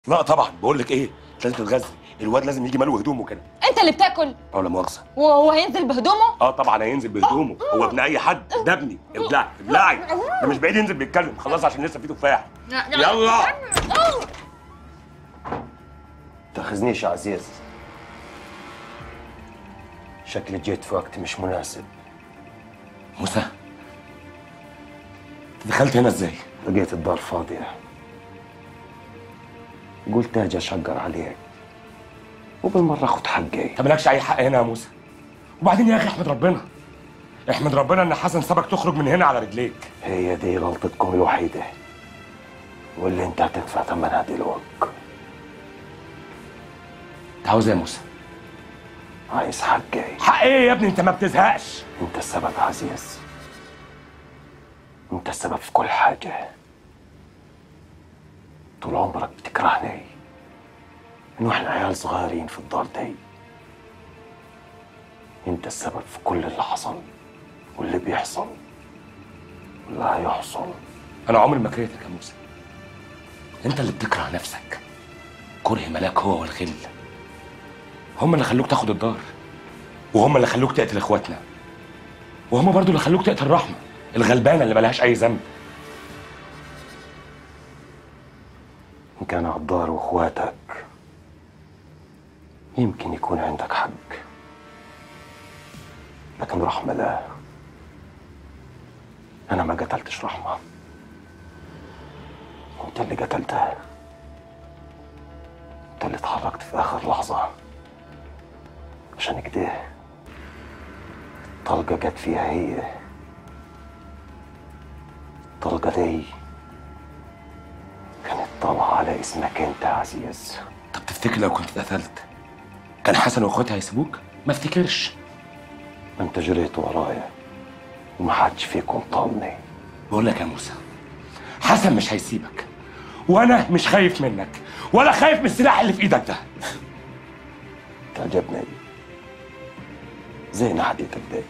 لا طبعا بقول لك ايه انت لازم تتغذي الواد لازم يجي ماله هدومه كده انت اللي بتاكل او لا مؤاخذه وهو هينزل بهدومه اه طبعا هينزل بهدومه هو ابن اي حد ده ابني ابلعي ابلعي ده مش بعيد ينزل بيتكلم خلاص عشان لسه في تفاح يلا تاخذنيش يا عزيز شكلي جيت في وقت مش مناسب موسى انت دخلت هنا ازاي لقيت الدار فاضية قلت اجي اشقر عليك وبالمرة اخد حقي انت مالكش اي حق هنا يا موسى وبعدين يا اخي احمد ربنا احمد ربنا ان حسن سابك تخرج من هنا على رجليك هي دي غلطتكم الوحيدة واللي انت هتدفع ثمنها دلوقتي انت عاوز ايه يا موسى عايز حقي حق ايه يا ابني انت ما بتزهقش انت السبب عزيز انت السبب في كل حاجة طول عمرك بتكرهني من واحنا عيال صغيرين في الدار دي انت السبب في كل اللي حصل واللي بيحصل واللي هيحصل انا عمري ما كرهتك يا موسى انت اللي بتكره نفسك كره ملاك هو والغل هم اللي خلوك تاخد الدار وهم اللي خلوك تقتل اخواتنا وهم برضو اللي خلوك تقتل رحمه الغلبانه اللي ملهاش اي ذنب إن كان عالدار وإخواتك يمكن يكون عندك حق لكن رحمة لا أنا ما قتلتش رحمة أنت اللي قتلتها أنت اللي اتحركت في آخر لحظة عشان كده الطلقة جت فيها هي الطلقة دي كانت طالعة على اسمك أنت يا عزيز طب تفتكر لو كنت اتقتلت كان حسن واخواتها هيسيبوك ما افتكرش ما أنت جريت ورايا وما حدش فيكم طالني بقول لك يا موسى حسن مش هيسيبك وانا مش خايف منك ولا خايف من السلاح اللي في ايدك ده تعجبني زي نحديتك دي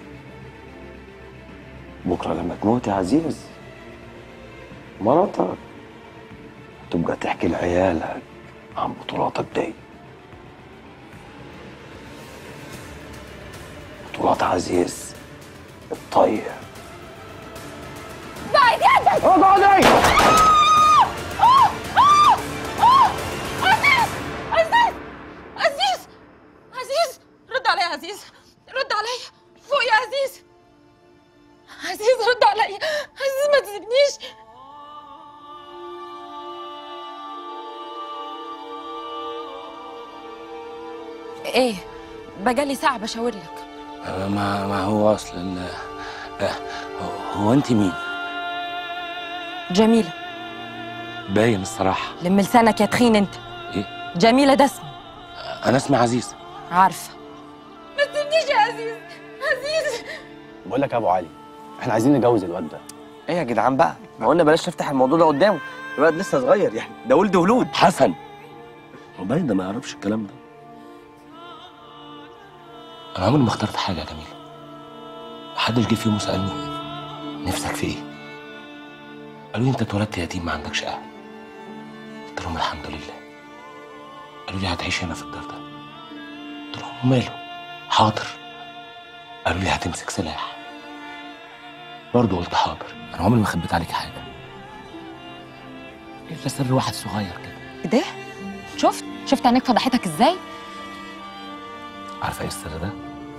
بكرة لما تموت يا عزيز مراتك تبقى تحكي لعيالك عن بطولاتك دي بطولات عزيز الطيب بعد يدك اقعدي عزيز عزيز عزيز عزيز رد عليا يا عزيز رد عليا فوق يا عزيز عزيز رد عليا عزيز ما تسيبنيش ايه بقالي ساعة بشاور لك ما ما هو اصلا هو انت مين جميلة باين الصراحه لم لسانك يا تخين انت ايه جميلة ده اسمي انا اسمي عزيز عارفة ما تسيبنيش يا عزيز عزيز بقول لك يا ابو علي احنا عايزين نجوز الواد ده ايه يا جدعان بقى ما قلنا بلاش نفتح الموضوع ده قدامه الولد لسه صغير يعني ده ولد ولود حسن باين ده ما يعرفش الكلام ده انا عمري ما اخترت حاجه يا جميل محدش جه فيهم وسالني نفسك في ايه قالوا لي انت اتولدت يتيم ما عندكش اهل قلت لهم الحمد لله قالوا لي هتعيش هنا في الدار ده قلت لهم وماله حاضر قالوا لي هتمسك سلاح برضه قلت حاضر انا عمري ما خبيت عليك حاجه الا سر واحد صغير كده ده شفت شفت عينيك فضحتك ازاي عارفه ايه السر ده؟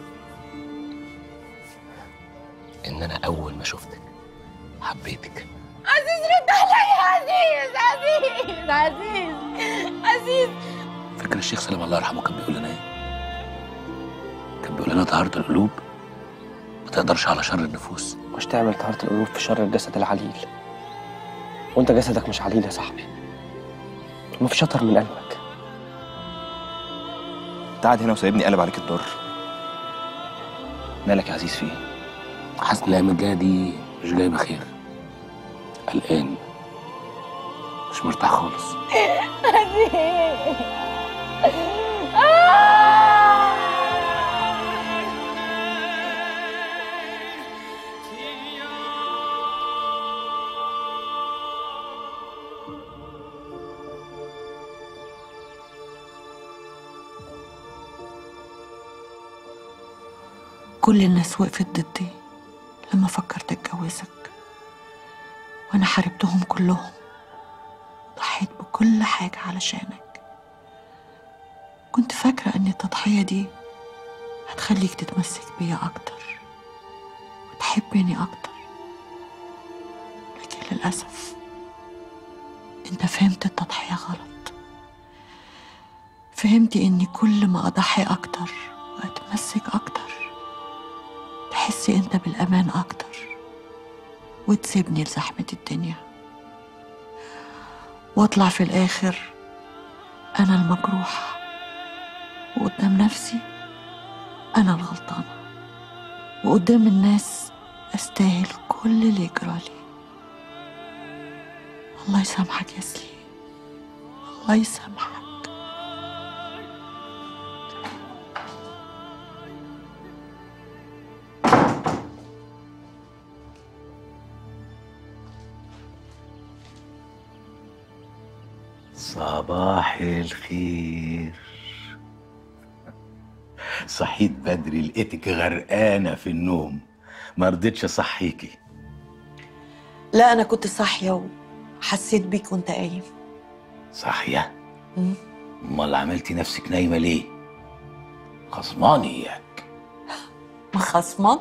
ان انا اول ما شفتك حبيتك عزيز رد عليا عزيز عزيز عزيز عزيز فاكر الشيخ سلام الله يرحمه كان بيقول لنا ايه؟ كان بيقول لنا طهارة القلوب ما تقدرش على شر النفوس مش تعمل طهارة القلوب في شر الجسد العليل وانت جسدك مش عليل يا صاحبي مفيش شطر من قلبك انت قاعد هنا وسايبني قلب عليك الدار مالك يا عزيز في ايه؟ حاسس ان الايام الجايه دي مش جايبه خير قلقان مش مرتاح خالص كل الناس وقفت ضدي لما فكرت اتجوزك وانا حاربتهم كلهم ضحيت بكل حاجة علشانك كنت فاكرة ان التضحية دي هتخليك تتمسك بيا اكتر وتحبني اكتر لكن للأسف انت فهمت التضحية غلط فهمتي اني كل ما اضحي اكتر واتمسك اكتر تحسي انت بالامان اكتر وتسيبني لزحمة الدنيا واطلع في الاخر انا المجروحة وقدام نفسي انا الغلطانة وقدام الناس استاهل كل اللي يجرالي الله يسامحك يا سليم الله يسامحك صباح الخير صحيت بدري لقيتك غرقانة في النوم ما رضيتش اصحيكي لا انا كنت صاحية وحسيت بيك وانت قايم صاحية مم. امال عملتي نفسك نايمة ليه خصماني اياك ما خصمك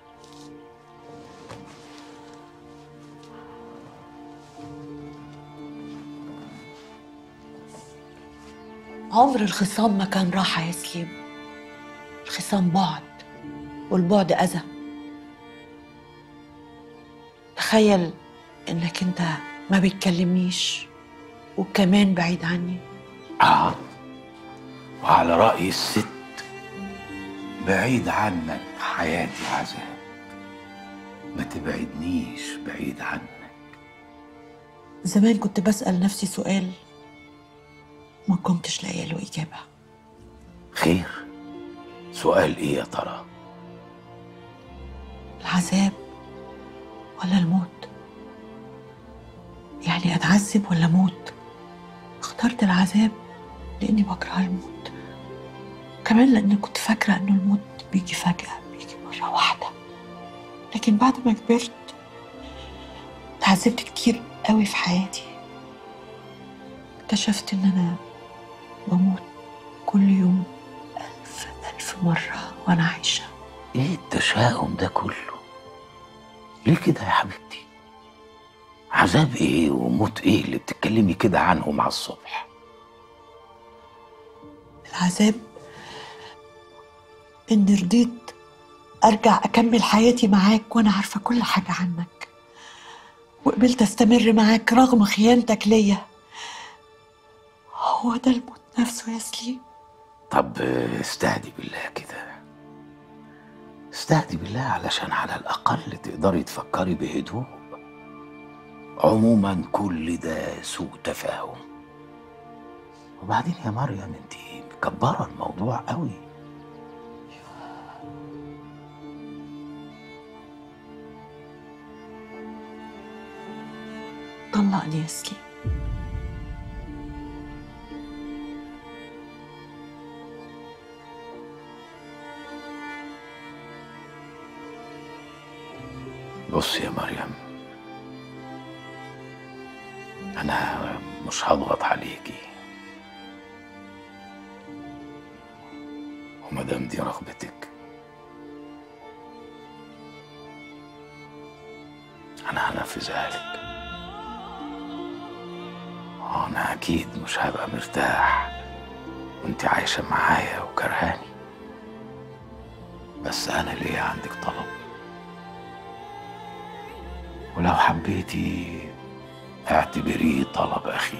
عمر الخصام ما كان راحة يا سليم الخصام بعد والبعد أذى تخيل إنك أنت ما بتكلمنيش وكمان بعيد عني اه وعلى رأي الست بعيد عنك حياتي عذاب ما تبعدنيش بعيد عنك زمان كنت بسأل نفسي سؤال ما كنتش لاقيه له إجابة خير سؤال ايه يا ترى العذاب ولا الموت يعني أتعذب ولا أموت اخترت العذاب لأني بكره الموت كمان لأني كنت فاكرة إنه الموت بيجي فجأة بيجي مرة واحدة لكن بعد ما كبرت اتعذبت كتير قوي في حياتي اكتشفت إن أنا بموت كل يوم ألف ألف مرة وأنا عايشة ايه التشاؤم ده كله ليه كده يا حبيبتي عذاب ايه وموت ايه اللي بتتكلمي كده عنهم على الصبح العذاب إني رضيت أرجع أكمل حياتي معاك وأنا عارفة كل حاجة عنك وقبلت أستمر معاك رغم خيانتك ليا هو ده الموت نفسه يا سليم طب استهدي بالله كده استهدي بالله علشان على الأقل تقدري تفكري بهدوء عموما كل ده سوء تفاهم وبعدين يا مريم انت مكبرة الموضوع قوي طلقني يا سليم بص يا مريم أنا مش هضغط عليكي ومادام دي رغبتك أنا هنفذها لك أنا أكيد مش هبقى مرتاح وأنت عايشة معايا وكرهاني بس أنا ليا عندك طلب ولو حبيتي اعتبريه طلب أخير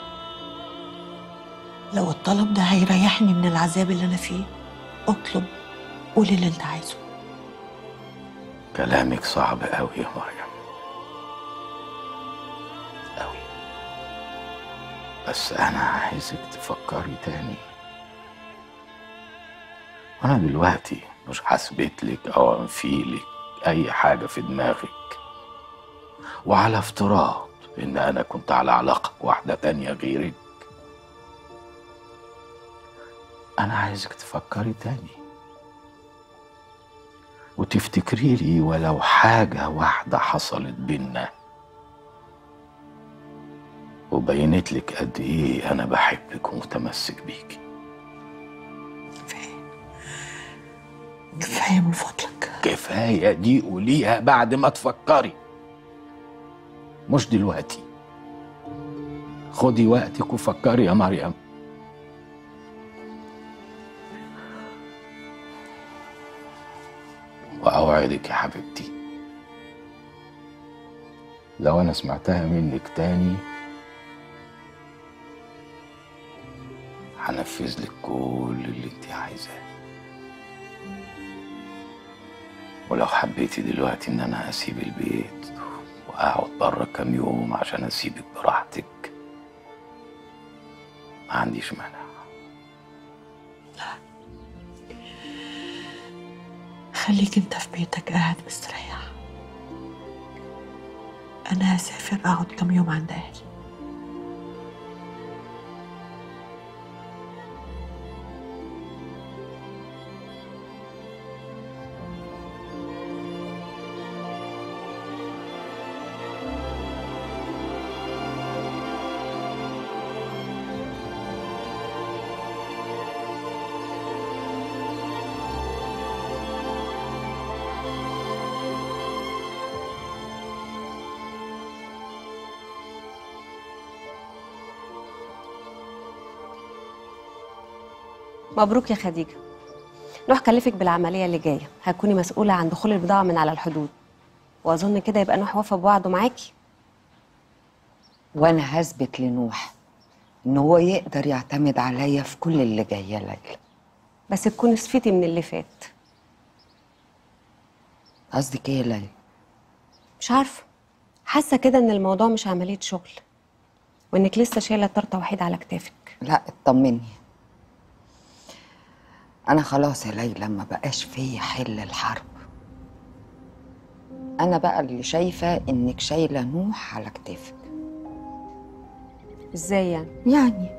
لو الطلب ده هيريحني من العذاب اللي أنا فيه اطلب قول اللي أنت عايزه كلامك صعب قوي يا مريم قوي بس أنا عايزك تفكري تاني وأنا دلوقتي مش هثبت لك أو أنفيلك أي حاجة في دماغك وعلى افتراض إن أنا كنت على علاقة واحدة تانية غيرك أنا عايزك تفكري تاني وتفتكري لي ولو حاجة واحدة حصلت بينا وبينت لك قد ايه انا بحبك ومتمسك بيكي كفايه كفايه من فضلك كفاية دي قوليها بعد ما تفكري مش دلوقتي خدي وقتك وفكري يا مريم وأوعدك يا حبيبتي لو أنا سمعتها منك تاني هنفذ لك كل اللي انت عايزاه ولو حبيتي دلوقتي ان انا اسيب البيت واقعد بره كام يوم عشان اسيبك براحتك ما عنديش مانع خليك انت في بيتك قاعد مستريح انا هسافر اقعد كم يوم عند اهلي مبروك يا خديجة نوح كلفك بالعملية اللي جاية هتكوني مسؤولة عن دخول البضاعة من على الحدود وأظن كده يبقى نوح وفى بوعده معاكي وانا هثبت لنوح ان هو يقدر يعتمد عليا في كل اللي جايه ليلى بس تكوني صفيتي من اللي فات قصدك ايه يا ليلى مش عارفة حاسة كده إن الموضوع مش عملية شغل وإنك لسه شايلة طرطة وحيد على كتافك لا اطمني انا خلاص يا ليلى ما بقاش فيا حل الحرب انا بقى اللي شايفه انك شايله نوح على كتافك إزاي يعني؟ يعني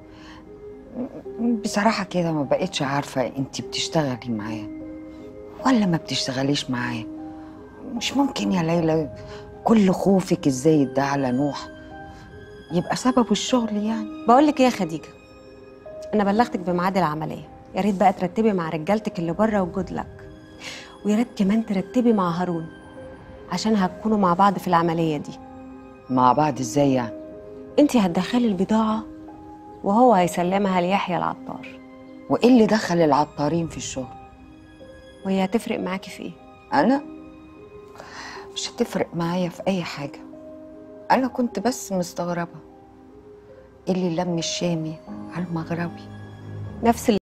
بصراحه كده ما بقتش عارفه انت بتشتغلي معاه ولا ما بتشتغليش معاه مش ممكن يا ليلى كل خوفك ازاي ده على نوح يبقى سببه الشغل يعني بقول لك إيه يا خديجة أنا بلغتك بميعاد العملية يا ريت بقى ترتبي مع رجالتك اللي بره وجود لك ويا ريت كمان ترتبي مع هارون عشان هتكونوا مع بعض في العملية دي مع بعض ازاي يعني انت هتدخلي البضاعة وهو هيسلمها ليحيى العطار وايه اللي دخل العطارين في الشغل وهي هتفرق معاكي في ايه؟ انا مش هتفرق معايا في اي حاجه انا كنت بس مستغربه إيه اللي لم الشامي على المغربي نفس